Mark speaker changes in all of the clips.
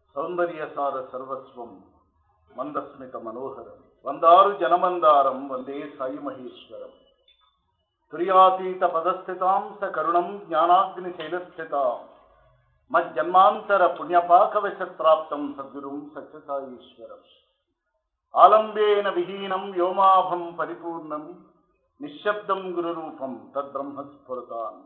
Speaker 1: సౌందర్యసార సర్వస్వం మందస్మిత మనోహరం వందారు జనమందారం వందే సాయి మహేశ్వరం తుర్యాతీత పదస్థితాం స కరుణం జ్ఞానాగ్ని శైలస్థితాం మజ్జన్మాంతర పుణ్యపాకవశత్రాప్తం సద్గురుం సత్యసాయీశ్వరం ఆలంబేన విహీనం వ్యోమాభం పరిపూర్ణం నిశ్శబ్దం గురురూపం తద్బ్రహ్మస్ఫురతాన్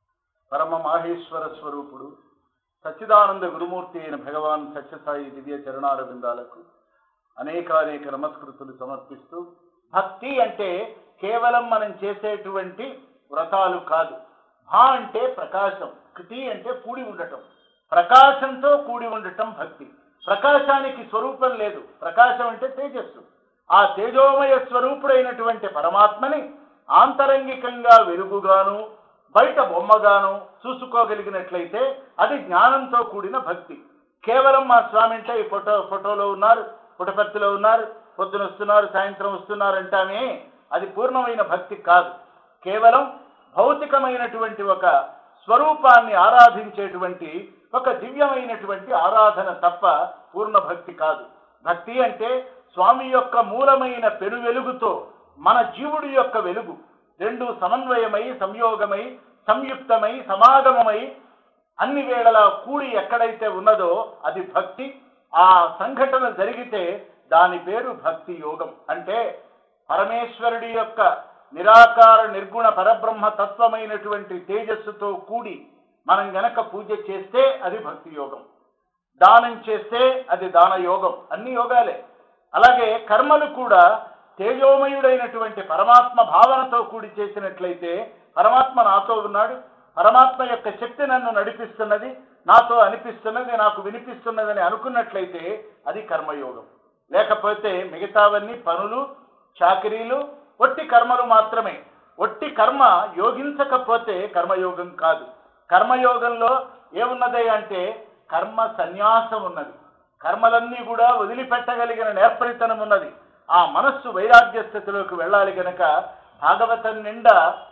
Speaker 1: పరమ మాహేశ్వర స్వరూపుడు సచ్చిదానంద గురుమూర్తి అయిన భగవాన్ సత్యసాయి దివ్య చరణారవిందాలకు అనేకానేక నమస్కృతులు సమర్పిస్తూ భక్తి అంటే కేవలం మనం చేసేటువంటి వ్రతాలు కాదు భా అంటే ప్రకాశం కృతి అంటే కూడి ఉండటం ప్రకాశంతో కూడి ఉండటం భక్తి ప్రకాశానికి స్వరూపం లేదు ప్రకాశం అంటే తేజస్సు ఆ తేజోమయ స్వరూపుడైనటువంటి పరమాత్మని ఆంతరంగికంగా వెలుగుగాను బయట బొమ్మగాను చూసుకోగలిగినట్లయితే అది జ్ఞానంతో కూడిన భక్తి కేవలం మా స్వామి అంటే ఈ ఫోటో ఫోటోలో ఉన్నారు పుటపర్తిలో ఉన్నారు పొద్దున వస్తున్నారు సాయంత్రం వస్తున్నారు అంటామే అది పూర్ణమైన భక్తి కాదు కేవలం భౌతికమైనటువంటి ఒక స్వరూపాన్ని ఆరాధించేటువంటి ఒక దివ్యమైనటువంటి ఆరాధన తప్ప పూర్ణ భక్తి కాదు భక్తి అంటే స్వామి యొక్క మూలమైన పెను వెలుగుతో మన జీవుడి యొక్క వెలుగు రెండు సమన్వయమై సంయోగమై సంయుక్తమై సమాగమమై అన్ని వేళలా కూడి ఎక్కడైతే ఉన్నదో అది భక్తి ఆ సంఘటన జరిగితే దాని పేరు భక్తి యోగం అంటే పరమేశ్వరుడి యొక్క నిరాకార నిర్గుణ పరబ్రహ్మ తత్వమైనటువంటి తేజస్సుతో కూడి మనం గనక పూజ చేస్తే అది భక్తి యోగం దానం చేస్తే అది దాన యోగం అన్ని యోగాలే అలాగే కర్మలు కూడా తేజోమయుడైనటువంటి పరమాత్మ భావనతో కూడి చేసినట్లయితే పరమాత్మ నాతో ఉన్నాడు పరమాత్మ యొక్క శక్తి నన్ను నడిపిస్తున్నది నాతో అనిపిస్తున్నది నాకు వినిపిస్తున్నదని అనుకున్నట్లయితే అది కర్మయోగం లేకపోతే మిగతావన్నీ పనులు చాకరీలు ఒట్టి కర్మలు మాత్రమే ఒట్టి కర్మ యోగించకపోతే కర్మయోగం కాదు కర్మయోగంలో ఏమున్నది అంటే కర్మ సన్యాసం ఉన్నది కర్మలన్నీ కూడా వదిలిపెట్టగలిగిన నేర్పరితనం ఉన్నది ఆ మనస్సు వైరాగ్య స్థితిలోకి వెళ్ళాలి గనక భాగవతం నిండా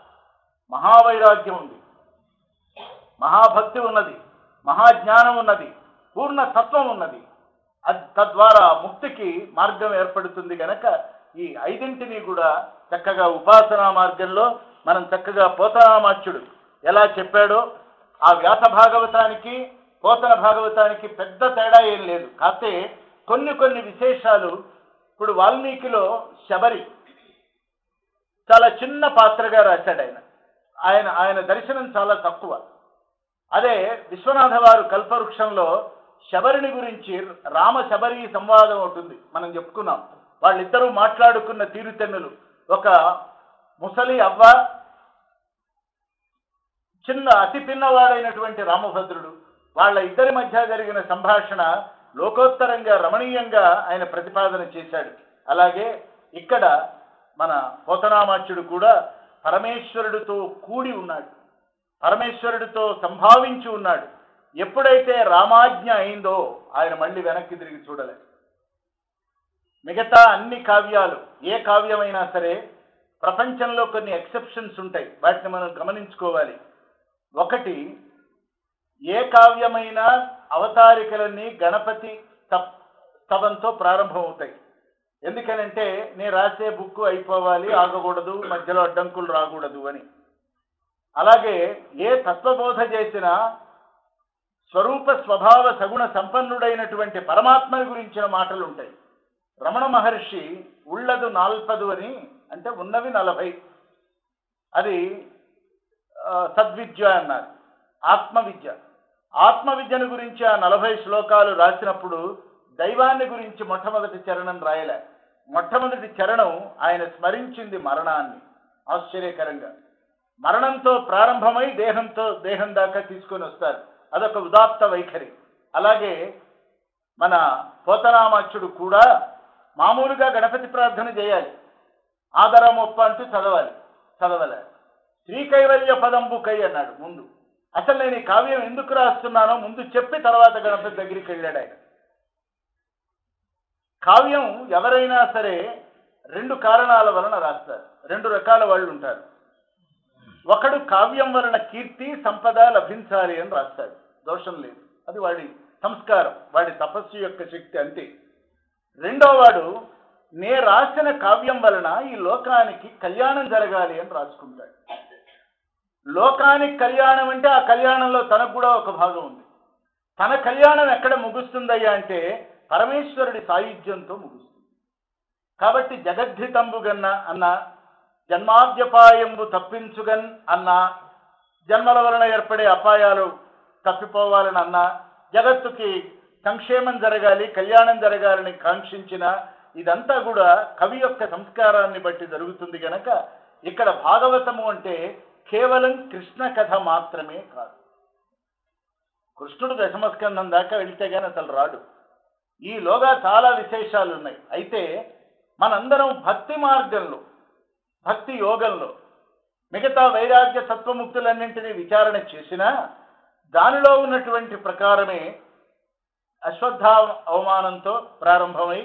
Speaker 1: మహావైరాగ్యం ఉంది మహాభక్తి ఉన్నది మహాజ్ఞానం ఉన్నది పూర్ణ తత్వం ఉన్నది అద్- తద్వారా ముక్తికి మార్గం ఏర్పడుతుంది గనక ఈ ఐదింటిని కూడా చక్కగా ఉపాసనా మార్గంలో మనం చక్కగా పోతనామాచ్యుడు ఎలా చెప్పాడో ఆ వ్యాస భాగవతానికి పోతన భాగవతానికి పెద్ద తేడా ఏం లేదు కాకపోతే కొన్ని కొన్ని విశేషాలు ఇప్పుడు వాల్మీకిలో శబరి చాలా చిన్న పాత్రగా రాశాడు ఆయన ఆయన ఆయన దర్శనం చాలా తక్కువ అదే విశ్వనాథ వారు కల్పవృక్షంలో శబరిని గురించి రామ శబరి సంవాదం ఉంటుంది మనం చెప్పుకున్నాం వాళ్ళిద్దరూ మాట్లాడుకున్న తీరుతెన్నులు ఒక ముసలి అవ్వ చిన్న అతి పిన్నవాడైనటువంటి రామభద్రుడు వాళ్ళ ఇద్దరి మధ్య జరిగిన సంభాషణ లోకోత్తరంగా రమణీయంగా ఆయన ప్రతిపాదన చేశాడు అలాగే ఇక్కడ మన పోతనామాచ్యుడు కూడా పరమేశ్వరుడితో కూడి ఉన్నాడు పరమేశ్వరుడితో సంభావించి ఉన్నాడు ఎప్పుడైతే రామాజ్ఞ అయిందో ఆయన మళ్ళీ వెనక్కి తిరిగి చూడలేదు మిగతా అన్ని కావ్యాలు ఏ కావ్యమైనా సరే ప్రపంచంలో కొన్ని ఎక్సెప్షన్స్ ఉంటాయి వాటిని మనం గమనించుకోవాలి ఒకటి ఏ కావ్యమైనా అవతారికలన్నీ గణపతి స్తవ్- స్తవంతో ప్రారంభమవుతాయి ఎందుకనంటే నేను రాసే బుక్ అయిపోవాలి ఆగకూడదు మధ్యలో అడ్డంకులు రాకూడదు అని అలాగే ఏ తత్వబోధ చేసినా స్వరూప స్వభావ సగుణ సంపన్నుడైనటువంటి పరమాత్మని గురించిన మాటలు ఉంటాయి రమణ మహర్షి ఉళ్ళదు నాల్పదు అని అంటే ఉన్నవి నలభై అది ఆ, సద్విద్య అన్నారు ఆత్మవిద్య ఆత్మవిద్యను గురించి ఆ నలభై శ్లోకాలు రాసినప్పుడు దైవాన్ని గురించి మొట్టమొదటి చరణం రాయలే మొట్టమొదటి చరణం ఆయన స్మరించింది మరణాన్ని ఆశ్చర్యకరంగా మరణంతో ప్రారంభమై దేహంతో దేహం దాకా తీసుకొని వస్తారు అదొక ఉదాత్త వైఖరి అలాగే మన పోతనామాచ్యుడు కూడా మామూలుగా గణపతి ప్రార్థన చేయాలి ఆదరమొప్ప అంటూ చదవాలి చదవలే శ్రీకైవల్య పదంబు కై అన్నాడు ముందు అసలు నేను ఈ కావ్యం ఎందుకు రాస్తున్నానో ముందు చెప్పి తర్వాత గణపతి దగ్గరికి వెళ్ళాడు ఆయన కావ్యం ఎవరైనా సరే రెండు కారణాల వలన రాస్తారు రెండు రకాల వాళ్ళు ఉంటారు ఒకడు కావ్యం వలన కీర్తి సంపద లభించాలి అని రాస్తాడు దోషం లేదు అది వాడి సంస్కారం వాడి తపస్సు యొక్క శక్తి అంతే రెండో వాడు నే రాసిన కావ్యం వలన ఈ లోకానికి కళ్యాణం జరగాలి అని రాసుకుంటాడు లోకానికి కళ్యాణం అంటే ఆ కళ్యాణంలో తనకు కూడా ఒక భాగం ఉంది తన కళ్యాణం ఎక్కడ ముగుస్తుందయ్యా అంటే పరమేశ్వరుడి సాయుధ్యంతో ముగుస్తుంది కాబట్టి జగద్ధితంబుగన్న అన్న జన్మాద్యపాయంబు తప్పించుగన్ అన్న జన్మల వలన ఏర్పడే అపాయాలు తప్పిపోవాలని అన్న జగత్తుకి సంక్షేమం జరగాలి కళ్యాణం జరగాలని కాంక్షించిన ఇదంతా కూడా కవి యొక్క సంస్కారాన్ని బట్టి జరుగుతుంది గనక ఇక్కడ భాగవతము అంటే కేవలం కృష్ణ కథ మాత్రమే కాదు కృష్ణుడు దశమస్కందం దాకా వెళ్తే గాని అసలు రాడు ఈలోగా చాలా విశేషాలు ఉన్నాయి అయితే మనందరం భక్తి మార్గంలో భక్తి యోగంలో మిగతా వైరాగ్య సత్వముక్తులన్నింటినీ విచారణ చేసినా దానిలో ఉన్నటువంటి ప్రకారమే అశ్వత్థ అవమానంతో ప్రారంభమై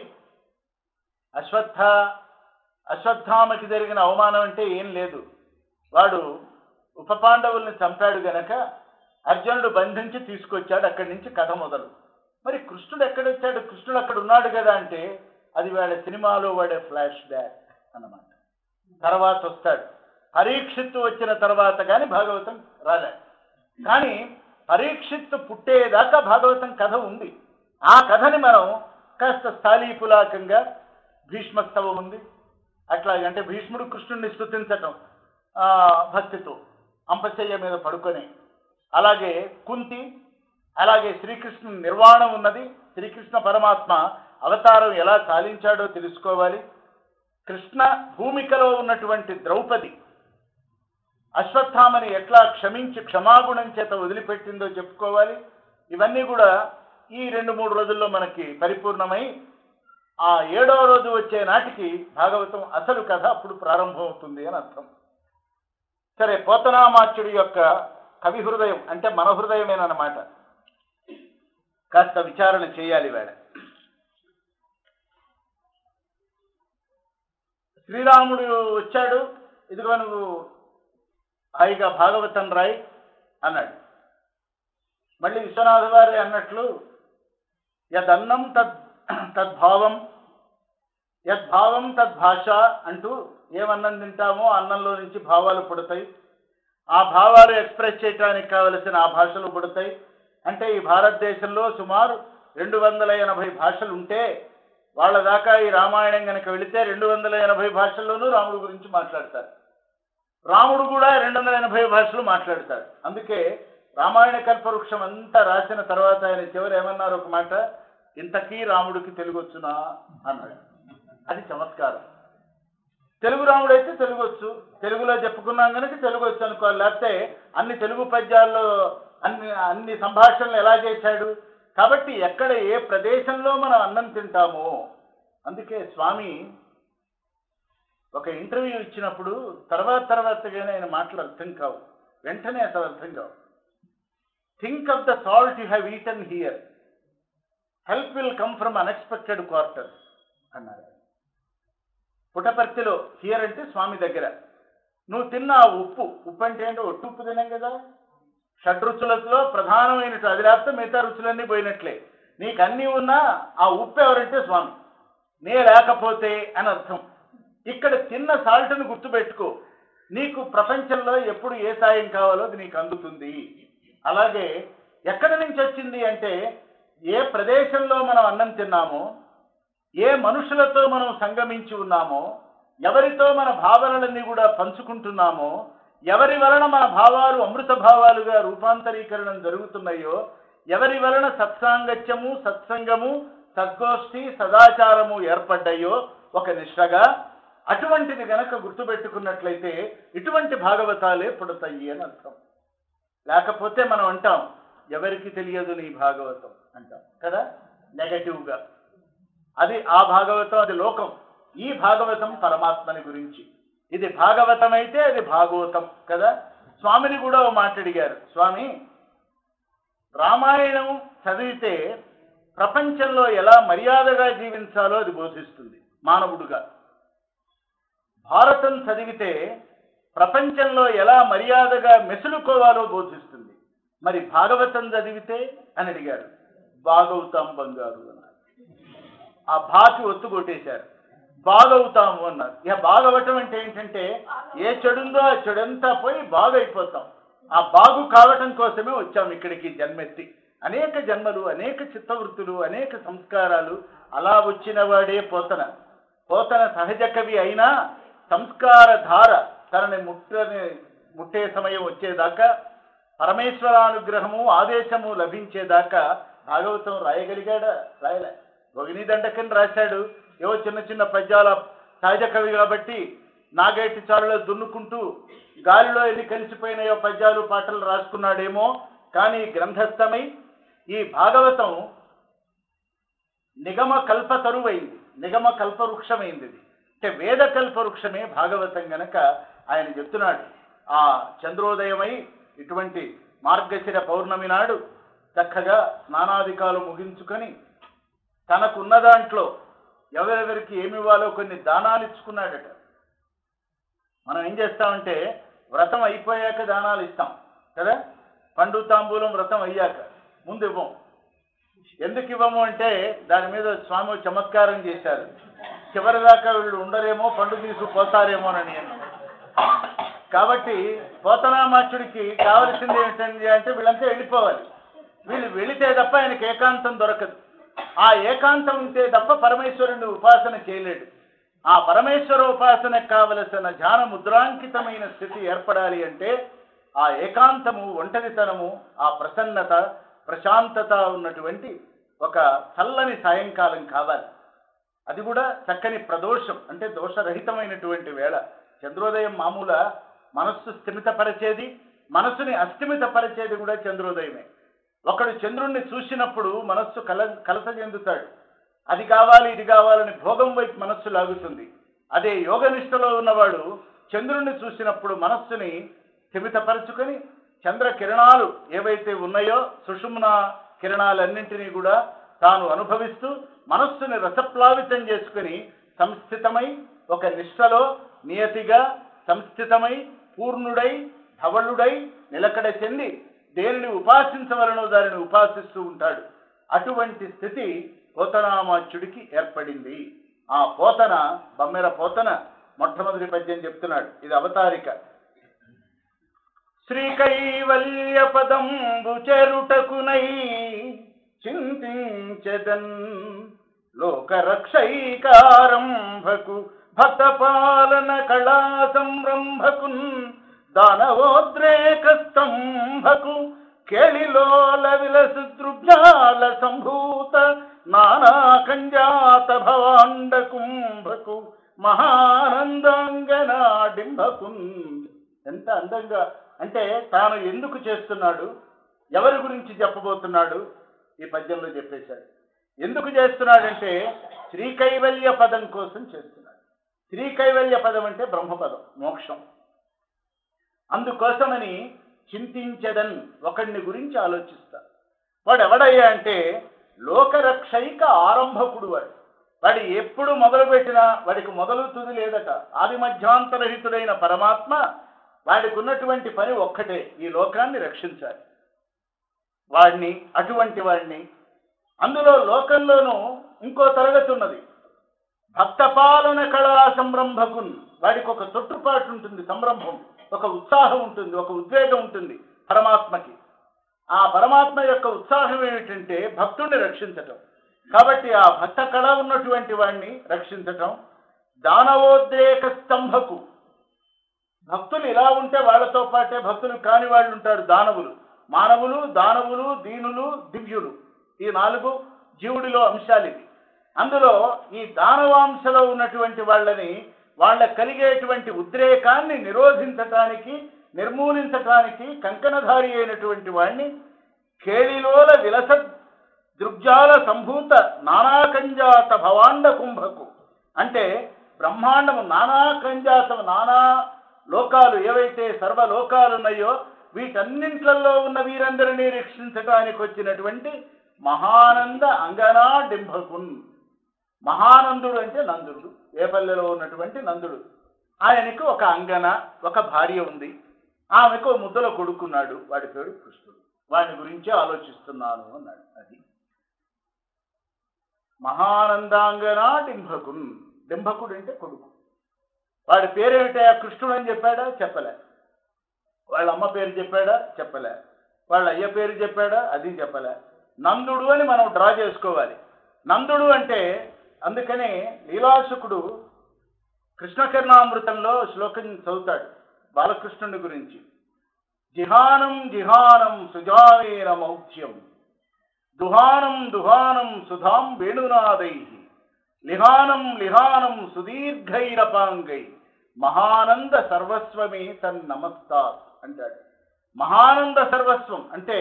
Speaker 1: అశ్వత్థ అశ్వత్థామకి జరిగిన అవమానం అంటే ఏం లేదు వాడు ఉపపాండవుల్ని చంపాడు గనక అర్జునుడు బంధించి తీసుకొచ్చాడు అక్కడి నుంచి కథ మొదలు మరి కృష్ణుడు ఎక్కడొచ్చాడు కృష్ణుడు అక్కడ ఉన్నాడు కదా అంటే అది వాడి సినిమాలో వాడే ఫ్లాష్ బ్యాక్ అన్నమాట తర్వాత వస్తాడు పరీక్షిత్తు వచ్చిన తర్వాత కానీ భాగవతం రాలే కానీ పరీక్షిత్తు పుట్టేదాకా భాగవతం కథ ఉంది ఆ కథని మనం కాస్త స్థాళీపులాకంగా భీష్మస్తవం ఉంది అట్లాగంటే భీష్ముడు కృష్ణుడిని స్తుతించటం ఆ, భక్తితో అంపశయ్య మీద పడుకొని అలాగే కుంతి అలాగే శ్రీకృష్ణుని నిర్వాణం ఉన్నది శ్రీకృష్ణ పరమాత్మ అవతారం ఎలా చాలించాడో తెలుసుకోవాలి కృష్ణ భూమికలో ఉన్నటువంటి ద్రౌపది అశ్వత్థామని ఎట్లా క్షమించి క్షమాగుణం చేత వదిలిపెట్టిందో చెప్పుకోవాలి ఇవన్నీ కూడా ఈ రెండు మూడు రోజుల్లో మనకి పరిపూర్ణమై ఆ ఏడవ రోజు వచ్చే నాటికి భాగవతం అసలు కథ అప్పుడు ప్రారంభమవుతుంది అని అర్థం సరే పోతనామాచ్యుడి యొక్క కవి హృదయం అంటే మన హృదయమేనమాట కాస్త విచారణ చేయాలి వేళ శ్రీరాముడు వచ్చాడు ఇదిగో నువ్వు హాయిగా భాగవతం రాయ్ అన్నాడు మళ్ళీ విశ్వనాథ వారి అన్నట్లు యదన్నం తద్ తద్భావం యద్భావం తద్భాష అంటూ ఏమన్నం తింటామో ఆ అన్నంలో నుంచి భావాలు పుడతాయి ఆ భావాలు ఎక్స్ప్రెస్ చేయడానికి కావలసిన ఆ భాషలు పుడతాయి అంటే ఈ భారతదేశంలో సుమారు రెండు వందల ఎనభై భాషలు ఉంటే వాళ్ళ దాకా ఈ రామాయణం కనుక వెళితే రెండు వందల ఎనభై భాషల్లోనూ రాముడు గురించి మాట్లాడతారు రాముడు కూడా రెండు వందల ఎనభై భాషలు మాట్లాడతాడు అందుకే రామాయణ కల్పవృక్షం అంతా రాసిన తర్వాత ఆయన చివరి ఏమన్నారు ఒక మాట ఇంతకీ రాముడికి తెలుగు వచ్చునా అన్నాడు అది చమత్కారం తెలుగు రాముడు అయితే తెలుగు వచ్చు తెలుగులో చెప్పుకున్నాం కనుక తెలుగు వచ్చు అనుకోవాలి లేకపోతే అన్ని తెలుగు పద్యాల్లో అన్ని అన్ని సంభాషణలు ఎలా చేశాడు కాబట్టి ఎక్కడ ఏ ప్రదేశంలో మనం అన్నం తింటామో అందుకే స్వామి ఒక ఇంటర్వ్యూ ఇచ్చినప్పుడు తర్వాత తర్వాతగానే ఆయన మాటలు అర్థం కావు వెంటనే అసలు అర్థం కావు think of the salt you have eaten here help will come from unexpected quarter అన్నారు పుటపర్తిలో హియర్ అంటే స్వామి దగ్గర నువ్వు తిన్న ఆ ఉప్పు ఉప్పు అంటే ఏంటో ఒట్టు ఉప్పు తినాం కదా షడ్రుచులలో ప్రధానమైన అది లేకపోతే మిగతా రుచులన్నీ పోయినట్లే నీకు అన్నీ ఉన్నా ఆ ఉప్పు ఎవరంటే స్వామి నే లేకపోతే అని అర్థం ఇక్కడ తిన్న సాల్ట్ని గుర్తుపెట్టుకో నీకు ప్రపంచంలో ఎప్పుడు ఏ సాయం కావాలో అది నీకు అందుతుంది అలాగే ఎక్కడి నుంచి వచ్చింది అంటే ఏ ప్రదేశంలో మనం అన్నం తిన్నామో ఏ మనుషులతో మనం సంగమించి ఉన్నామో ఎవరితో మన భావనలన్నీ కూడా పంచుకుంటున్నామో ఎవరి వలన మన భావాలు అమృత భావాలుగా రూపాంతరీకరణం జరుగుతున్నాయో ఎవరి వలన సత్సాంగత్యము సత్సంగము సద్గోష్ఠి సదాచారము ఏర్పడ్డాయో ఒక నిష్టగా అటువంటిది గనక గుర్తుపెట్టుకున్నట్లయితే ఇటువంటి భాగవతాలే పుడతాయి అని అర్థం లేకపోతే మనం అంటాం ఎవరికి తెలియదు నీ భాగవతం అంటాం కదా నెగటివ్గా అది ఆ భాగవతం అది లోకం ఈ భాగవతం పరమాత్మని గురించి ఇది భాగవతం అయితే అది భాగవతం కదా స్వామిని కూడా ఓ మాట అడిగారు స్వామి రామాయణం చదివితే ప్రపంచంలో ఎలా మర్యాదగా జీవించాలో అది బోధిస్తుంది మానవుడుగా భారతం చదివితే ప్రపంచంలో ఎలా మర్యాదగా మెసులుకోవాలో బోధిస్తుంది మరి భాగవతం చదివితే అని అడిగారు బాగవుతాం బంగారు అన్నారు ఆ బాకి ఒత్తు కొట్టేశారు బాగవుతాము అన్నారు ఇక బాగవటం అంటే ఏంటంటే ఏ చెడుందో ఆ చెడంతా పోయి బాగైపోతాం ఆ బాగు కావటం కోసమే వచ్చాం ఇక్కడికి జన్మెత్తి అనేక జన్మలు అనేక చిత్తవృత్తులు అనేక సంస్కారాలు అలా వచ్చిన వాడే పోతన పోతన సహజ కవి అయినా సంస్కార ధార తనని ముట్టని ముట్టే సమయం వచ్చేదాకా పరమేశ్వరానుగ్రహము ఆదేశము లభించేదాకా భాగవతం రాయగలిగాడా రాయలే భగిని దండకని రాశాడు ఏవో చిన్న చిన్న పద్యాల సహజ కవి కాబట్టి నాగేటి చారులో దున్నుకుంటూ గాలిలో ఎన్ని కలిసిపోయినాయో పద్యాలు పాటలు రాసుకున్నాడేమో కానీ గ్రంథస్థమై ఈ భాగవతం నిగమ కల్ప తరువైంది నిగమ కల్పవృక్షమైంది ఇది అంటే వేద కల్పవృక్షమే భాగవతం గనక ఆయన చెప్తున్నాడు ఆ చంద్రోదయమై ఇటువంటి మార్గశిర పౌర్ణమి నాడు చక్కగా స్నానాధికాలు ముగించుకొని తనకున్న దాంట్లో ఎవరెవరికి ఏమి ఇవ్వాలో కొన్ని దానాలు ఇచ్చుకున్నాడట మనం ఏం చేస్తామంటే వ్రతం అయిపోయాక దానాలు ఇస్తాం కదా పండు తాంబూలం వ్రతం అయ్యాక ముందు ఇవ్వం ఎందుకు ఇవ్వము అంటే దాని మీద స్వామి చమత్కారం చేశారు చివరిదాకా వీళ్ళు ఉండరేమో పండు తీసుకుపోతారేమోనని కాబట్టి పోతనామాచుడికి కావలసింది ఏంటండి అంటే వీళ్ళంతా వెళ్ళిపోవాలి వీళ్ళు వెళితే తప్ప ఆయనకి ఏకాంతం దొరకదు ఆ ఏకాంతం ఉంటే తప్ప పరమేశ్వరుని ఉపాసన చేయలేడు ఆ పరమేశ్వర ఉపాసనకు కావలసిన ధ్యాన ముద్రాంకితమైన స్థితి ఏర్పడాలి అంటే ఆ ఏకాంతము ఒంటరితనము ఆ ప్రసన్నత ప్రశాంతత ఉన్నటువంటి ఒక చల్లని సాయంకాలం కావాలి అది కూడా చక్కని ప్రదోషం అంటే దోషరహితమైనటువంటి వేళ చంద్రోదయం మామూల మనస్సు స్థిమితపరిచేది మనస్సుని అస్థిమితపరిచేది కూడా చంద్రోదయమే ఒకడు చంద్రుణ్ణి చూసినప్పుడు మనస్సు కల కలత చెందుతాడు అది కావాలి ఇది కావాలని భోగం వైపు మనస్సు లాగుతుంది అదే యోగనిష్టలో ఉన్నవాడు చంద్రుణ్ణి చూసినప్పుడు మనస్సుని స్థిమితపరుచుకొని చంద్ర కిరణాలు ఏవైతే ఉన్నాయో సుషుమ్న కిరణాలన్నింటినీ కూడా తాను అనుభవిస్తూ మనస్సుని రసప్లావితం చేసుకుని సంస్థితమై ఒక నిష్టలో నియతిగా సంస్థితమై పూర్ణుడై ధవళుడై నిలకడ చెంది దేనిని ఉపాసించవలనో దానిని ఉపాసిస్తూ ఉంటాడు అటువంటి స్థితి పోతనామాచ్యుడికి ఏర్పడింది ఆ పోతన బమ్మెర పోతన మొట్టమొదటి పద్యం చెప్తున్నాడు ఇది అవతారిక శ్రీకైవల్య పదంబు చెరుటకునై చింతించదన్ లోకరక్షైకారంభకు భక్తపాలన కళా సంరంభకున్ దానవోద్రేక స్తంభకు కేళిలోల విలసు దృగ్జాల సంభూత నానా కంజాత భవాండ కుంభకు మహానందాంగనాడింభకున్ ఎంత అందంగా అంటే తాను ఎందుకు చేస్తున్నాడు ఎవరి గురించి చెప్పబోతున్నాడు ఈ పద్యంలో చెప్పేశాడు ఎందుకు చేస్తున్నాడంటే శ్రీకైవల్య పదం కోసం చేస్తున్నాడు శ్రీకైవల్య పదం అంటే బ్రహ్మపదం మోక్షం అందుకోసమని చింతించదన్ ఒకడిని గురించి ఆలోచిస్తా వాడు ఎవడయ్యా అంటే లోకరక్షైక ఆరంభకుడు వాడు వాడు ఎప్పుడు మొదలుపెట్టినా వాడికి మొదలు తుది లేదట ఆది మధ్యాంతరహితుడైన పరమాత్మ వాడికి ఉన్నటువంటి పని ఒక్కటే ఈ లోకాన్ని రక్షించాలి వాడిని అటువంటి వాడిని అందులో లోకంలోనూ ఇంకో తరగతి ఉన్నది భక్తపాలన కళా సంరంభకున్ వాడికి ఒక తొట్టుపాటు ఉంటుంది సంరంభం ఒక ఉత్సాహం ఉంటుంది ఒక ఉద్వేగం ఉంటుంది పరమాత్మకి ఆ పరమాత్మ యొక్క ఉత్సాహం ఏమిటంటే భక్తుడిని రక్షించటం కాబట్టి ఆ భక్త కళ ఉన్నటువంటి వాడిని రక్షించటం దానవోద్రేక స్తంభకు భక్తులు ఇలా ఉంటే వాళ్ళతో పాటే భక్తులు కాని వాళ్ళు ఉంటారు దానవులు మానవులు దానవులు దీనులు దివ్యులు ఈ నాలుగు జీవుడిలో అంశాలు ఇవి అందులో ఈ దానవాంశలో ఉన్నటువంటి వాళ్ళని వాళ్ళ కలిగేటువంటి ఉద్రేకాన్ని నిరోధించటానికి నిర్మూలించటానికి కంకణధారి అయినటువంటి వాణ్ణి కేళిలోల విలస దృగ్జాల సంభూత నానాకంజాత భవాండ కుంభకు అంటే బ్రహ్మాండము నానాకంజాతం నానా లోకాలు ఏవైతే సర్వలోకాలు ఉన్నాయో వీటన్నింట్లలో ఉన్న వీరందరినీ రక్షించటానికి వచ్చినటువంటి మహానంద అంగనా డింభకున్ మహానందుడు అంటే నందుడు ఏపల్లెలో ఉన్నటువంటి నందుడు ఆయనకు ఒక అంగన ఒక భార్య ఉంది ఆమెకు ఓ ముద్దలో కొడుకున్నాడు వాడి పేరు కృష్ణుడు వాడి గురించి ఆలోచిస్తున్నాను అన్నాడు అది మహానందాంగనా డింభకున్ డింభకుడు అంటే కొడుకు వాడి పేరేమిటా కృష్ణుడు అని చెప్పాడా చెప్పలే వాళ్ళ అమ్మ పేరు చెప్పాడా చెప్పలే వాళ్ళ అయ్య పేరు చెప్పాడా అది చెప్పలే నందుడు అని మనం డ్రా చేసుకోవాలి నందుడు అంటే అందుకనే లీలాశుకుడు కృష్ణకర్ణామృతంలో శ్లోకం చదువుతాడు బాలకృష్ణుడి గురించి జిహానం జిహానం సుజావేన మౌఖ్యం దుహానం దుహానం సుధాం వేణునాదై లిహానం లిహానం సుదీర్ఘైరపాంగై మహానంద సర్వస్వమే తన్ నమస్తాత్ అంటాడు మహానంద సర్వస్వం అంటే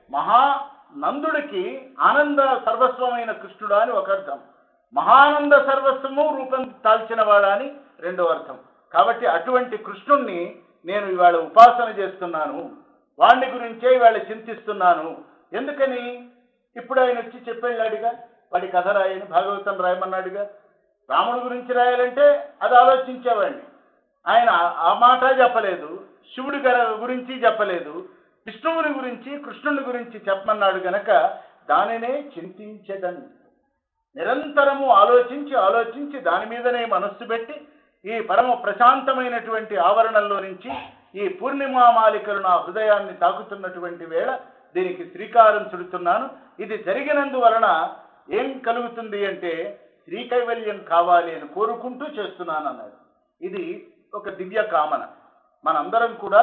Speaker 1: మహానందుడికి ఆనంద సర్వస్వమైన కృష్ణుడు అని ఒక అర్థం మహానంద సర్వస్వము రూపం దాల్చిన వాడా అని రెండో అర్థం కాబట్టి అటువంటి కృష్ణుణ్ణి నేను ఇవాళ ఉపాసన చేస్తున్నాను వాణ్ణి గురించే ఇవాళ చింతిస్తున్నాను ఎందుకని ఇప్పుడు ఆయన వచ్చి చెప్పేళ్ళాడుగా వాడి కథ రాయని భాగవతం రాయమన్నాడుగా రాముడి గురించి రాయాలంటే అది ఆలోచించేవాడిని ఆయన ఆ- ఆ మాట చెప్పలేదు శివుడి గర- గురించి చెప్పలేదు విష్ణువుని గురించి కృష్ణుని గురించి చెప్పమన్నాడు గనక దానినే చింతించదని నిరంతరము ఆలోచించి ఆలోచించి దాని మీదనే మనస్సు పెట్టి ఈ పరమ ప్రశాంతమైనటువంటి ఆవరణంలో నుంచి ఈ పూర్ణిమామాలికలు నా హృదయాన్ని తాకుతున్నటువంటి వేళ దీనికి శ్రీకారం చుడుతున్నాను ఇది జరిగినందువలన ఏం కలుగుతుంది అంటే శ్రీకైవల్యం కావాలి అని కోరుకుంటూ చేస్తున్నాను అన్నాడు ఇది ఒక దివ్య కామన మనందరం కూడా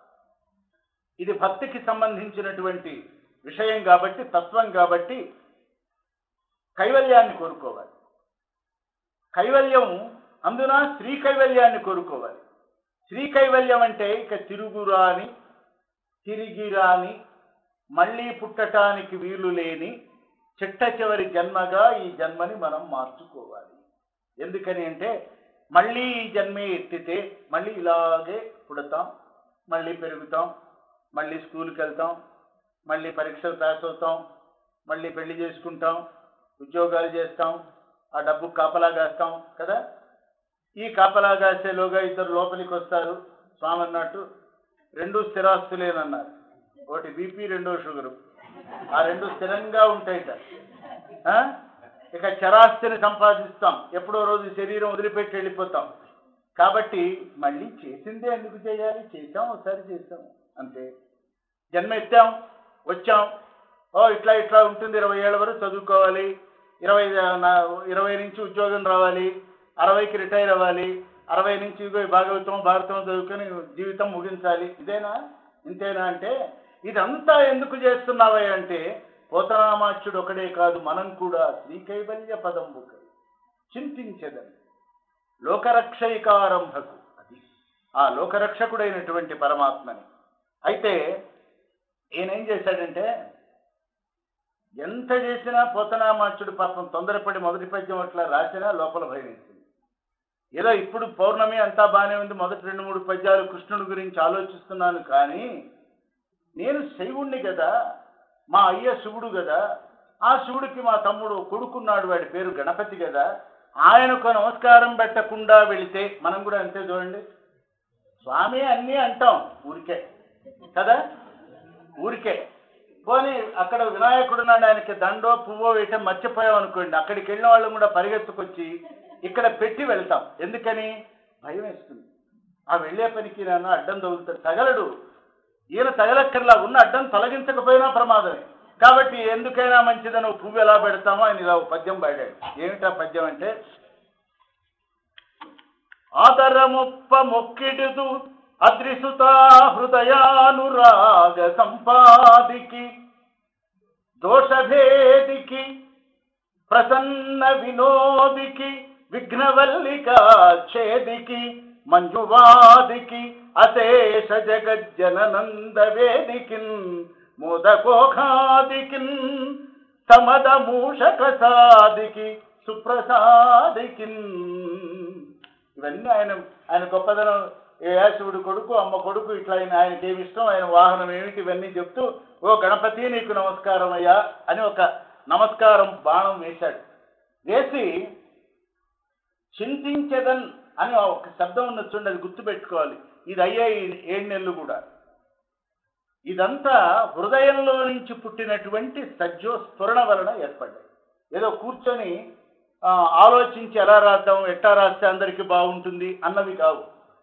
Speaker 1: ఇది భక్తికి సంబంధించినటువంటి విషయం కాబట్టి తత్వం కాబట్టి కైవల్యాన్ని కోరుకోవాలి కైవల్యం అందున శ్రీ కైవల్యాన్ని కోరుకోవాలి శ్రీ కైవల్యం అంటే ఇక తిరుగురాని తిరిగిరాని మళ్ళీ పుట్టటానికి వీలు లేని చిట్ట చివరి జన్మగా ఈ జన్మని మనం మార్చుకోవాలి ఎందుకని అంటే మళ్ళీ ఈ జన్మే ఎత్తితే మళ్ళీ ఇలాగే పుడతాం మళ్ళీ పెరుగుతాం మళ్ళీ స్కూల్కి వెళ్తాం మళ్ళీ పరీక్షలు పాస్ అవుతాం మళ్ళీ పెళ్లి చేసుకుంటాం ఉద్యోగాలు చేస్తాం ఆ డబ్బు కాపలా కాస్తాం కదా ఈ కాపలా కాసేలోగా ఇద్దరు లోపలికి వస్తారు స్వామి అన్నట్టు రెండు స్థిరాస్తులేనన్నారు ఒకటి బీపీ రెండో షుగరు ఆ రెండు స్థిరంగా ఉంటాయిట ఆ? ఇక చరాస్తిని సంపాదిస్తాం ఎప్పుడో రోజు శరీరం వదిలిపెట్టి వెళ్ళిపోతాం కాబట్టి మళ్ళీ చేసిందే ఎందుకు చేయాలి చేసాం ఒకసారి చేసాం అంతే జన్మ ఎత్తాం వచ్చాం ఓ ఇట్లా ఇట్లా ఉంటుంది ఇరవై ఏళ్ళ వరకు చదువుకోవాలి ఇరవై నా- ఇరవై నుంచి ఉద్యోగం రావాలి అరవైకి రిటైర్ అవ్వాలి అరవై నుంచి ఇదిగో ఈ భాగవతం భారతం చదువుకొని జీవితం ముగించాలి ఇదేనా ఇంతేనా అంటే ఇదంతా ఎందుకు చేస్తున్నావే అంటే పోతనామాచ్యుడు ఒకడే కాదు మనం కూడా శ్రీకైవల్య పదంబుకై చింతించదని లోకరక్షైకారంభకు అది ఆ లోకరక్షకుడైనటువంటి పరమాత్మని అయితే ఈయనేం చేశాడంటే ఎంత చేసినా పోతనామాచ్యుడు పాపం తొందరపడి మొదటి పద్యం అట్లా రాసినా లోపల భయం వేసింది ఏదో ఇప్పుడు పౌర్ణమి అంతా బాగానే ఉంది మొదటి రెండు మూడు పద్యాలు కృష్ణుడి గురించి ఆలోచిస్తున్నాను కానీ నేను శైవుణ్ణి కదా మా అయ్య శివుడు కదా ఆ శివుడికి మా తమ్ముడు కొడుకున్నాడు వాడి పేరు గణపతి కదా ఆయనకు నమస్కారం పెట్టకుండా వెళితే మనం కూడా అంతే చూడండి స్వామి అన్నీ అంటాం ఊరికే కదా ఊరికే పోనీ అక్కడ వినాయకుడు నాడు ఆయనకి దండో పువ్వో వేయటం మర్చిపోయాం అనుకోండి అక్కడికి వెళ్ళిన వాళ్ళు కూడా పరిగెత్తుకొచ్చి ఇక్కడ పెట్టి వెళ్తాం ఎందుకని భయం వేస్తుంది ఆ వెళ్ళే పనికి నన్ను అడ్డం తగులుతాడు తగలడు ఈయన తగలక్కర్లా ఉన్న అడ్డం తొలగించకపోయినా ప్రమాదమే కాబట్టి ఎందుకైనా మంచిదని ఓ పువ్వు ఎలా పెడతామో ఆయన ఇలా ఓ పద్యం పాడాడు ఏమిటా పద్యం అంటే ఆదరముప్ప మొక్కిడుదు అద్రిసుతా హృదయానురాగ సంపాదికి దోషభేదికి ప్రసన్న వినోదికి విఘ్నవల్లిక ఛేదికి మంజువాదికి అశేష జగజ్జననంద వేదికిన్ మోదకోఖాదికిన్ సమద మూషక సాదికి సుప్రసాదికిన్ ఇవన్నీ ఆయన ఆయన గొప్పదనం ఏ యాశువుడి కొడుకు అమ్మ కొడుకు ఇట్లా ఆయన ఆయనకి ఏమి ఇష్టం ఆయన వాహనం ఏమిటి ఇవన్నీ చెప్తూ ఓ గణపతి నీకు నమస్కారం అయ్యా అని ఒక నమస్కారం బాణం వేశాడు వేసి చింతించదన్ అని ఒక శబ్దం ఉన్నది చూడండి అది గుర్తుపెట్టుకోవాలి ఇది అయ్యాయి ఏడు నెలలు కూడా ఇదంతా హృదయంలో నుంచి పుట్టినటువంటి సజ్జో స్ఫురణ వలన ఏర్పడ్డాయి ఏదో కూర్చొని ఆ, ఆలోచించి ఎలా రాద్దాం ఎట్టా రాస్తే అందరికీ బాగుంటుంది అన్నవి కావు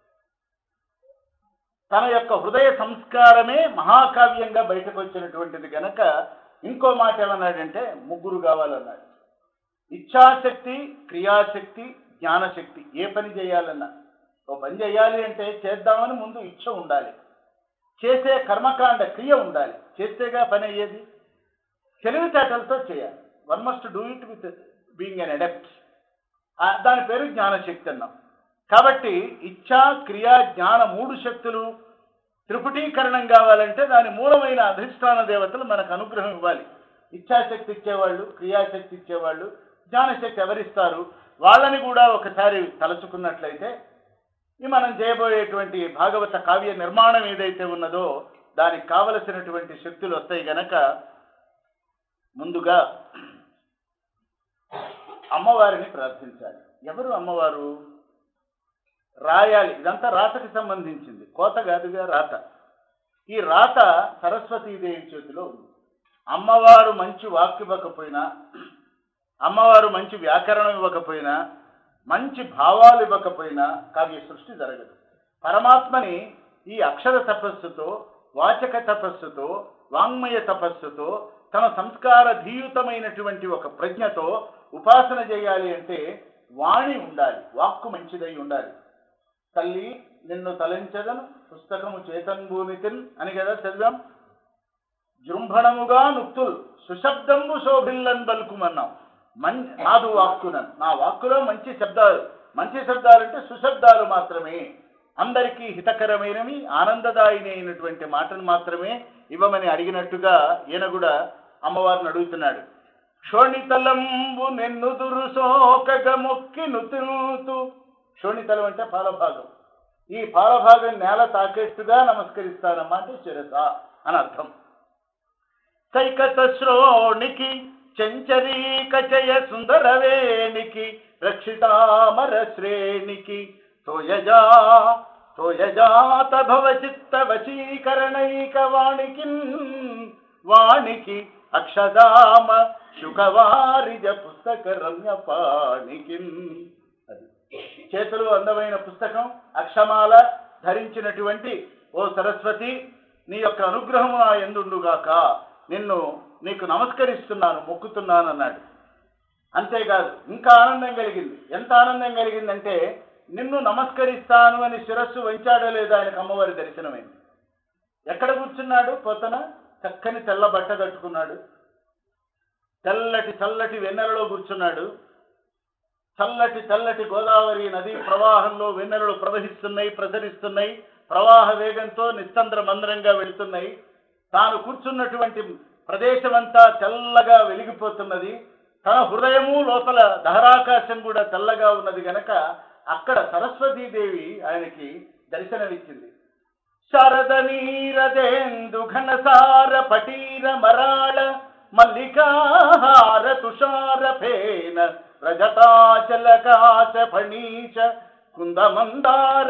Speaker 1: తన యొక్క హృదయ సంస్కారమే మహాకావ్యంగా బయటకు వచ్చినటువంటిది గనక ఇంకో మాట ఏమన్నాడంటే ముగ్గురు కావాలన్నాడు ఇచ్ఛాశక్తి క్రియాశక్తి జ్ఞానశక్తి ఏ పని చేయాలన్నా ఓ పని చేయాలి అంటే చేద్దామని ముందు ఇచ్చ ఉండాలి చేసే కర్మకాండ క్రియ ఉండాలి చేస్తేగా పని అయ్యేది తెలివితేటలతో చేయాలి one must do it with being an adept దాని పేరు జ్ఞానశక్తి అన్నాం కాబట్టి ఇచ్ఛా క్రియ జ్ఞాన మూడు శక్తులు త్రిపుటీకరణం కావాలంటే దాని మూలమైన అధిష్టాన దేవతలు మనకు అనుగ్రహం ఇవ్వాలి ఇచ్ఛాశక్తి ఇచ్చేవాళ్ళు క్రియాశక్తి ఇచ్చేవాళ్ళు జ్ఞానశక్తి ఎవరిస్తారు వాళ్ళని కూడా ఒకసారి తలుచుకున్నట్లయితే ఈ మనం చేయబోయేటువంటి భాగవత కావ్య నిర్మాణం ఏదైతే ఉన్నదో దానికి కావలసినటువంటి శక్తులు వస్తాయి గనక ముందుగా అమ్మవారిని ప్రార్థించాలి ఎవరు అమ్మవారు రాయాలి ఇదంతా రాతకి సంబంధించింది కోత కాదుగా రాత ఈ రాత సరస్వతీదేవి చేతిలో ఉంది అమ్మవారు మంచి వాక్ ఇవ్వకపోయినా అమ్మవారు మంచి వ్యాకరణం ఇవ్వకపోయినా మంచి భావాలు ఇవ్వకపోయినా కావ్య సృష్టి జరగదు పరమాత్మని ఈ అక్షర తపస్సుతో వాచక తపస్సుతో వాంగ్మయ తపస్సుతో తన సంస్కార ధీయుతమైనటువంటి ఒక ప్రజ్ఞతో ఉపాసన చేయాలి అంటే వాణి ఉండాలి వాక్కు మంచిదై ఉండాలి తల్లి నిన్ను తలంచదను పుస్తకము చేతన్భూనితిన్ అని కదా చదివాం జృంభణముగా నుక్తుల్ సుశబ్దంబు శోభిల్లన్ బల్కుమన్నాం మన్ నాదు వాక్కునన్ నా వాక్కులో మంచి శబ్దాలు మంచి శబ్దాలు అంటే సుశబ్దాలు మాత్రమే అందరికీ హితకరమైనవి ఆనందదాయిని అయినటువంటి మాటను మాత్రమే ఇవ్వమని అడిగినట్టుగా ఈయన కూడా అమ్మవారిని అడుగుతున్నాడు శోణితలంబు నెన్నుదురు సోకగ మొక్కి నుతుతూ శోణితలం అంటే పాలభాగం ఈ పాలభాగం నేల తాకేట్టుగా నమస్కరిస్తానమ్మా అంటే శిరస అని అర్థం కైకత శ్రోణికి చెంచరీకచయ సుందరవేణికి రక్షితామర శ్రేణికి తోయజా తోయజాత భవ చిత్త వశీకరణైక వాణికి వాణికి అక్షదామ శుకవారిజ పుస్తక రమ్య పాణికి అది చేతులు అందమైన పుస్తకం అక్షమాల ధరించినటువంటి ఓ సరస్వతి నీ యొక్క అనుగ్రహము నా ఎందుండుగాక నిన్ను నీకు నమస్కరిస్తున్నాను మొక్కుతున్నాను అన్నాడు అంతేకాదు ఇంకా ఆనందం కలిగింది ఎంత ఆనందం కలిగిందంటే నిన్ను నమస్కరిస్తాను అని శిరస్సు వంచాడో లేదో ఆయనకు అమ్మవారి దర్శనమైంది ఎక్కడ కూర్చున్నాడు పొతన చక్కని తెల్ల బట్ట కట్టుకున్నాడు తెల్లటి చల్లటి వెన్నెలలో కూర్చున్నాడు చల్లటి చల్లటి గోదావరి నది ప్రవాహంలో వెన్నెలలు ప్రవహిస్తున్నాయి ప్రసరిస్తున్నాయి ప్రవాహ వేగంతో నిస్తంద్ర మందరంగా వెళుతున్నాయి తాను కూర్చున్నటువంటి ప్రదేశమంతా తెల్లగా వెలిగిపోతున్నది తన హృదయము లోపల దహరాకాశం కూడా తెల్లగా ఉన్నది గనక అక్కడ సరస్వతీదేవి ఆయనకి దర్శనమిచ్చింది శరద నీరదేందు ఘనసార పటీర మరాళ మల్లికాహార తుషార ఫేన రజతాచలకాశ ఫణీచ కుందమందార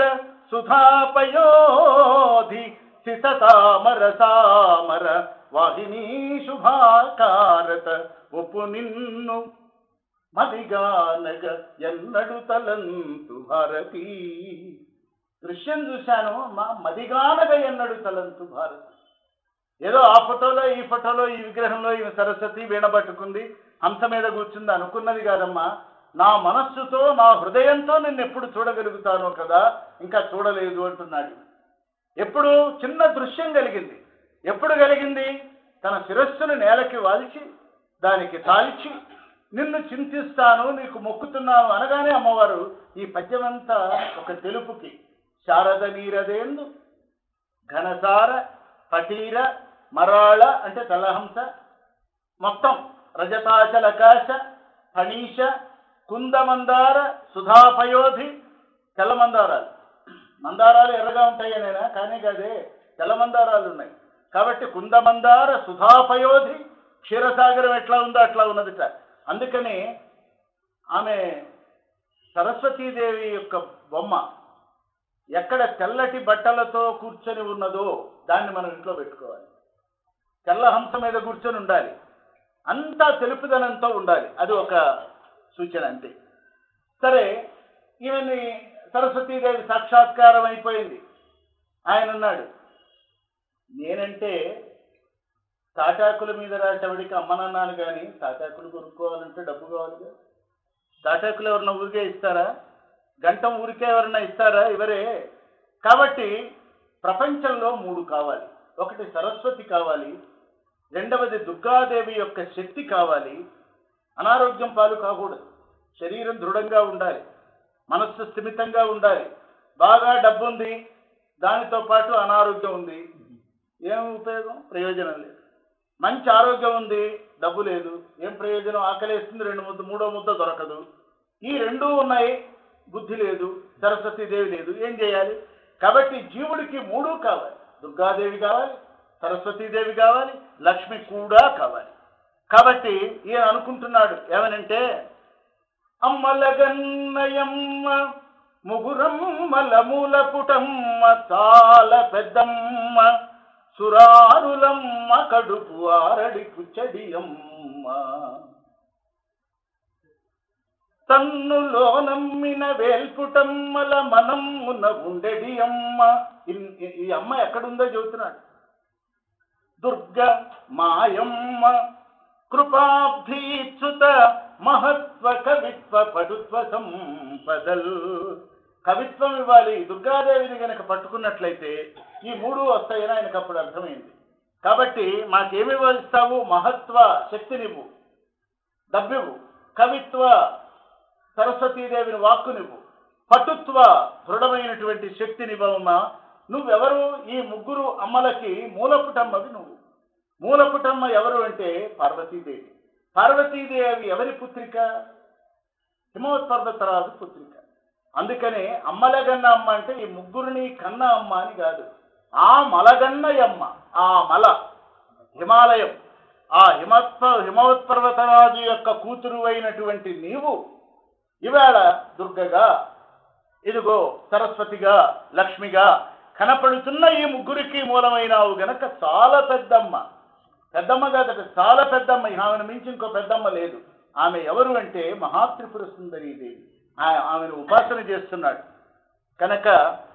Speaker 1: సుధాపయోధి సితతామర సామర వాహినీ శుభాకారత ఒప్పు నిన్ను మదిగానగ ఎన్నడు తలంతు భారతి దృశ్యం చూశాను మా మదిగానగ ఎన్నడు తలంతు భారతి ఏదో ఆ ఫోటోలో ఈ ఫోటోలో ఈ విగ్రహంలో ఈ సరస్వతి వీణ పట్టుకుంది హంస మీద కూర్చుంది అనుకున్నది కాదమ్మా నా మనస్సుతో నా హృదయంతో నిన్ను ఎప్పుడు చూడగలుగుతానో కదా ఇంకా చూడలేదు అంటున్నాడు ఎప్పుడు చిన్న దృశ్యం కలిగింది ఎప్పుడు కలిగింది తన శిరస్సును నేలకి వాల్చి దానికి తాల్చి నిన్ను చింతిస్తాను నీకు మొక్కుతున్నాను అనగానే అమ్మవారు ఈ పద్యమంతా ఒక తెలుపుకి శారద నీరదేందు ఘనసార పటీర మరాళ అంటే తలహంస మొత్తం రజతాచలకాశ ఫణీష కుందమందార సుధాపయోధి తెల్లమందారాలు మందారాలు ఎర్రగా ఉంటాయి నేనా కానీ కాదే తెల్లమందారాలు ఉన్నాయి కాబట్టి కుందమందార సుధాపయోధి క్షీరసాగరం ఎట్లా ఉందో అట్లా ఉన్నదిట అందుకని ఆమె సరస్వతీదేవి యొక్క బొమ్మ ఎక్కడ తెల్లటి బట్టలతో కూర్చొని ఉన్నదో దాన్ని మనం ఇంట్లో పెట్టుకోవాలి తెల్ల హంస మీద కూర్చొని ఉండాలి అంతా తెలుపుదనంతో ఉండాలి అది ఒక సూచన అంతే సరే ఈమెని సరస్వతీదేవి సాక్షాత్కారం అయిపోయింది ఆయన అన్నాడు నేనంటే తాటాకుల మీద రాసేవాడికి అమ్మనన్నాను కానీ తాటాకులు కొనుక్కోవాలంటే డబ్బు కావాలిగా తాటాకులు ఎవరన్నా ఊరికే ఇస్తారా గంటం ఊరికే ఎవరన్నా ఇస్తారా ఇవరే కాబట్టి ప్రపంచంలో మూడు కావాలి ఒకటి సరస్వతి కావాలి రెండవది దుర్గాదేవి యొక్క శక్తి కావాలి అనారోగ్యం పాలు కాకూడదు శరీరం దృఢంగా ఉండాలి మనస్సు స్థిమితంగా ఉండాలి బాగా డబ్బు ఉంది దానితో పాటు అనారోగ్యం ఉంది ఏం ఉపయోగం ప్రయోజనం లేదు మంచి ఆరోగ్యం ఉంది డబ్బు లేదు ఏం ప్రయోజనం ఆకలేస్తుంది రెండు ముద్ద మూడో ముద్ద దొరకదు ఈ రెండూ ఉన్నాయి బుద్ధి లేదు సరస్వతీదేవి లేదు ఏం చేయాలి కాబట్టి జీవుడికి మూడు కావాలి దుర్గాదేవి కావాలి సరస్వతీదేవి కావాలి లక్ష్మి కూడా కావాలి కాబట్టి ఈయన అనుకుంటున్నాడు ఏమనంటే అమ్మలగన్నయమ్మ ముగురమ్మల మూల పుటమ్మ చాలా పెద్దమ్మ సురారులమ్మ కడుపు ఆరడి కుచ్చడియమ్మ తన్నులో నమ్మిన వేల్పుటమ్మల మనమ్మున ఉండెడి అమ్మ ఇన్- ఈ- ఈ అమ్మ ఎక్కడుందో చెబుతున్నాడు దుర్గ మాయమ్మ కృపాబ్ధీచ్యుత మహత్వ కవిత్వ పటుత్వ సంపదల్ కవిత్వం ఇవ్వాలి దుర్గాదేవిని గనక పట్టుకున్నట్లయితే ఈ మూడు వస్తాయని ఆయనకు అప్పుడు అర్థమైంది కాబట్టి మాకేమి ఇస్తావు మహత్వ శక్తినివ్వు డబ్బివ్వు కవిత్వ సరస్వతీదేవిని వాక్కునివ్వు పటుత్వ దృఢమైనటువంటి శక్తినివ్వమ్మా నువ్వెవరు ఈ ముగ్గురు అమ్మలకి మూలపుటమ్మవి నువ్వు మూలపుటమ్మ ఎవరు అంటే పార్వతీదేవి పార్వతీదేవి ఎవరి పుత్రిక హిమవత్ పర్వతరాజు పుత్రిక అందుకనే అమ్మలగన్న అమ్మ అంటే ఈ ముగ్గురిని కన్న అమ్మ అని కాదు ఆ మలగన్నయమ్మ ఆ మల హిమాలయం ఆ హిమత్వ హిమవత్ పర్వతరాజు యొక్క కూతురు అయినటువంటి నీవు ఇవాళ దుర్గగా ఇదిగో సరస్వతిగా లక్ష్మిగా కనపడుతున్న ఈ ముగ్గురికి మూలమైనావు గనక చాలా పెద్దమ్మ పెద్దమ్మ కాదట చాలా పెద్దమ్మ ఆమెను మించి ఇంకో పెద్దమ్మ లేదు ఆమె ఎవరు అంటే మహాత్రిపుర సుందరీ దేవి ఆ- ఆమెను ఉపాసన చేస్తున్నాడు కనుక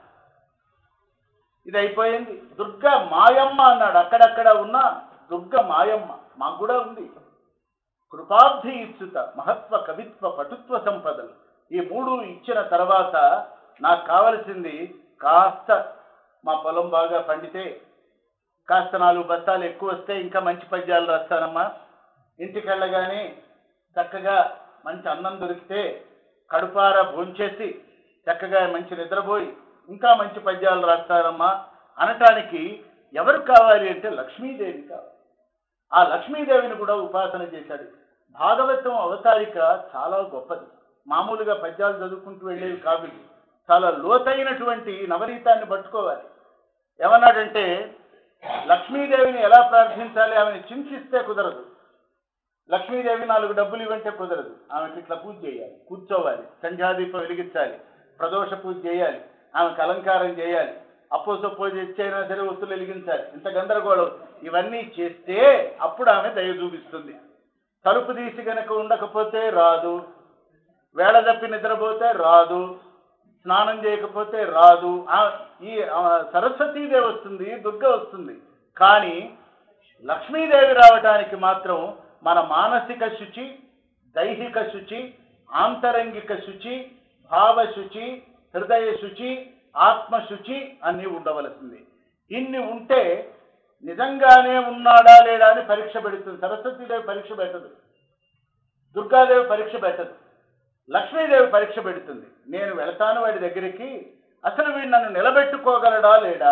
Speaker 1: ఇది అయిపోయింది దుర్గ మాయమ్మ అన్నాడు అక్కడక్కడ ఉన్న దుర్గ మాయమ్మ మాకు కూడా ఉంది కృపాబ్ధి ఇచ్చుత మహత్వ కవిత్వ పటుత్వ సంపదలు ఈ మూడు ఇచ్చిన తర్వాత నాకు కావలసింది కాస్త మా పొలం బాగా పండితే కాస్త నాలుగు బస్తాలు ఎక్కువ వస్తే ఇంకా మంచి పద్యాలు రాస్తానమ్మా ఇంటికి వెళ్ళగానే చక్కగా మంచి అన్నం దొరికితే కడుపార భోంచేసి చక్కగా మంచి నిద్రపోయి ఇంకా మంచి పద్యాలు రాస్తారమ్మా అనటానికి ఎవరు కావాలి అంటే లక్ష్మీదేవి కావాలి ఆ లక్ష్మీదేవిని కూడా ఉపాసన చేశాడు భాగవతం అవతారిక చాలా గొప్పది మామూలుగా పద్యాలు చదువుకుంటూ వెళ్ళేవి కాదు ఇవి. చాలా లోతైనటువంటి నవనీతాన్ని పట్టుకోవాలి ఏమన్నాడంటే లక్ష్మీదేవిని ఎలా ప్రార్థించాలి ఆమెను చింతిస్తే కుదరదు లక్ష్మీదేవి నాలుగు డబ్బులు ఇవ్వంటే కుదరదు ఆమెకి ఇట్లా పూజ చేయాలి కూర్చోవాలి సంధ్యాదీపం వెలిగించాలి ప్రదోష పూజ చేయాలి ఆమెకు అలంకారం చేయాలి అప్పో సొప్పో తెచ్చైనా సరే ఒత్తులు వెలిగించాలి ఇంత గందరగోళం ఇవన్నీ చేస్తే అప్పుడు ఆమె దయ చూపిస్తుంది తలుపు తీసి గనక ఉండకపోతే రాదు వేళ తప్పి నిద్రపోతే రాదు స్నానం చేయకపోతే రాదు ఆ- ఈ ఆ, సరస్వతీదేవి వస్తుంది దుర్గ వస్తుంది కానీ లక్ష్మీదేవి రావటానికి మాత్రం మన మానసిక శుచి దైహిక శుచి ఆంతరంగిక శుచి భావ శుచి హృదయ శుచి ఆత్మ శుచి అన్నీ ఉండవలసింది ఇన్ని ఉంటే నిజంగానే ఉన్నాడా లేడా అని పరీక్ష పెడుతుంది సరస్వతీదేవి పరీక్ష పెట్టదు దుర్గాదేవి పరీక్ష పెట్టదు లక్ష్మీదేవి పరీక్ష పెడుతుంది నేను వెళతాను వాడి దగ్గరికి అసలు వీడు నన్ను నిలబెట్టుకోగలడా లేడా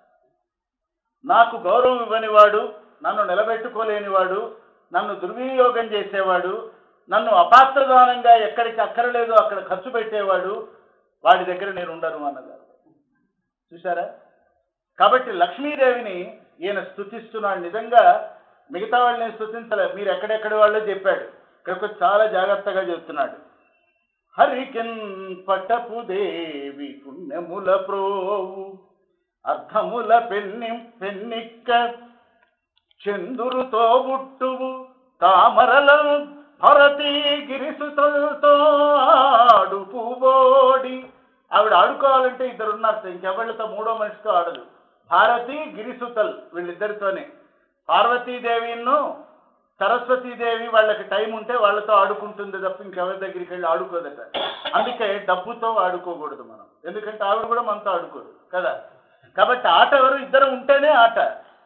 Speaker 1: నాకు గౌరవం ఇవ్వనివాడు నన్ను నిలబెట్టుకోలేనివాడు నన్ను దుర్వినియోగం చేసేవాడు నన్ను అపాత్రదానంగా ఎక్కడికి అక్కరలేదో అక్కడ ఖర్చు పెట్టేవాడు వాడి దగ్గర నేను ఉండను అన్నది చూసారా కాబట్టి లక్ష్మీదేవిని ఈయన స్తుతిస్తున్నాడు నిజంగా మిగతా వాళ్ళని స్తుతించలే మీరు ఎక్కడెక్కడ వాళ్ళో చెప్పాడు ఇక్కడికి వచ్చి చాలా జాగ్రత్తగా చెప్తున్నాడు హరికిన్ పటపు దేవి పుణ్యముల ప్రోవు అర్థముల పెన్ని పెన్నిక్క చందురుతో బుట్టువు తామరల భరతీ గిరిసుతలతో ఆడుపుబోడి ఆవిడ ఆడుకోవాలంటే ఇద్దరు ఉన్నారు ఇంకెవరితో మూడో మనిషితో ఆడదు భారతి గిరిసుతల్ వీళ్ళిద్దరితోనే పార్వతీదేవిను సరస్వతీదేవి వాళ్ళకి టైం ఉంటే వాళ్ళతో ఆడుకుంటుంది తప్ప ఇంకెవరి దగ్గరికి వెళ్ళి ఆడుకోదట అందుకే డబ్బుతో ఆడుకోకూడదు మనం ఎందుకంటే ఆవిడ కూడా మనతో ఆడుకోదు కదా కాబట్టి ఆట ఎవరు ఇద్దరు ఉంటేనే ఆట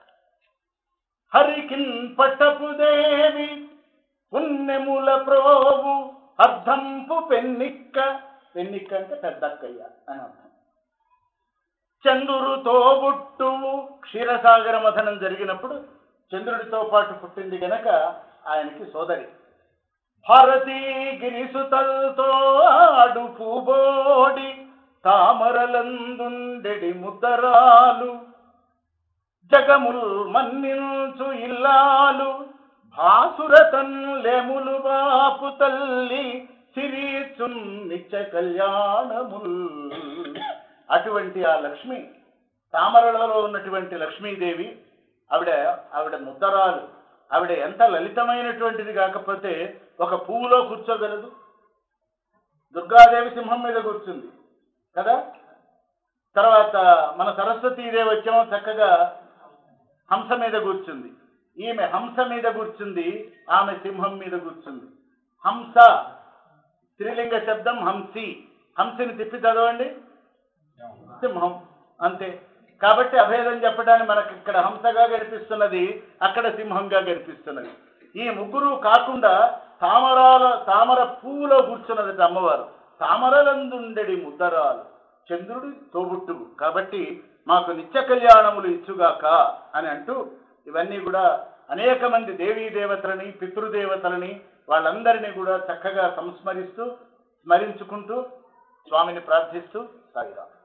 Speaker 1: హరికిన్ పట్టపు దేవి పుణ్యముల ప్రోవు అర్ధంపు పెన్నిక్క పెన్నిక్క అంటే పెద్దక్కయ్య అని అర్థం చంద్రుడితో బుట్టువు క్షీరసాగర మథనం జరిగినప్పుడు చంద్రుడితో పాటు పుట్టింది గనక ఆయనకి సోదరి భారతీ గిరిసుతల్తో ఆడుపుబోడి తామరలందుండెడి ముద్దరాలు జగముల్ మన్నించు ఇల్లాలు భాసురతన్ లేములు బాపు తల్లి సిరీచున్ నిత్య కళ్యాణముల్ అటువంటి ఆ లక్ష్మి తామరలలో ఉన్నటువంటి లక్ష్మీదేవి ఆవిడ ఆవిడ ముద్దరాలు ఆవిడ ఎంత లలితమైనటువంటిది కాకపోతే ఒక పువ్వులో కూర్చోగలదు దుర్గాదేవి సింహం మీద కూర్చుంది కదా తర్వాత మన సరస్వతీదేవి వచ్చేమో చక్కగా హంస మీద కూర్చుంది ఈమె హంస మీద కూర్చుంది ఆమె సింహం మీద కూర్చుంది హంస స్త్రీలింగ శబ్దం హంసి హంసిని తిప్పి చదవండి సింహం అంతే కాబట్టి అభేదం చెప్పడానికి మనకి ఇక్కడ హంసగా కనిపిస్తున్నది అక్కడ సింహంగా కనిపిస్తున్నది ఈ ముగ్గురు కాకుండా తామరాల తామర పువ్వులో కూర్చున్నది అమ్మవారు తామరలందుండెడి ముద్దరాలు చంద్రుడి తోబుట్టువు కాబట్టి మాకు నిత్య కళ్యాణములు ఇచ్చుగాక అని అంటూ ఇవన్నీ కూడా అనేక మంది దేవీ దేవతలని పితృదేవతలని వాళ్ళందరినీ కూడా చక్కగా సంస్మరిస్తూ స్మరించుకుంటూ స్వామిని ప్రార్థిస్తూ సాగిరాం